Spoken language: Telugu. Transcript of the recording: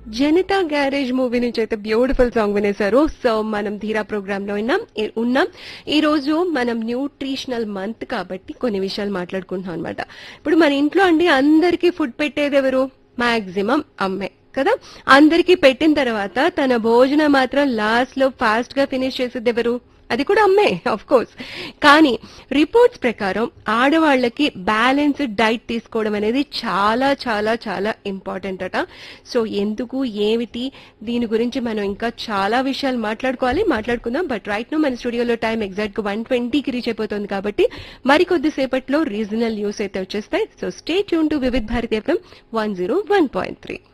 జనతా గ్యారేజ్ మూవీ నుంచి అయితే బ్యూటిఫుల్ సాంగ్ వినేశారు సో మనం ధీరా ప్రోగ్రామ్ లో ఉన్నాం ఈ- ఉన్నాం ఈ రోజు మనం న్యూట్రిషనల్ మంత్ కాబట్టి కొన్ని విషయాలు మాట్లాడుకుంటున్నాం అనమాట ఇప్పుడు మన ఇంట్లో అండి అందరికీ ఫుడ్ పెట్టేది ఎవరు మాక్సిమం అమ్మే కదా అందరికీ పెట్టిన తర్వాత తన భోజనం మాత్రం లాస్ట్ లో ఫాస్ట్ గా ఫినిష్ చేసేది ఎవరు అది కూడా అమ్మే ఆఫ్ కోర్స్ కానీ రిపోర్ట్స్ ప్రకారం ఆడవాళ్ళకి బ్యాలెన్స్డ్ డైట్ తీసుకోవడం అనేది చాలా చాలా చాలా ఇంపార్టెంట్ అట సో ఎందుకు ఏమిటి దీని గురించి మనం ఇంకా చాలా విషయాలు మాట్లాడుకోవాలి మాట్లాడుకుందాం బట్ రైట్ నో మన స్టూడియోలో టైం ఎగ్జాక్ట్ గా వన్ ట్వంటీకి రీచ్ అయిపోతుంది కాబట్టి మరికొద్ది సేపట్లో రీజనల్ న్యూస్ అయితే వచ్చేస్తాయి so stay tuned to Vividh Bharati FM one zero one point three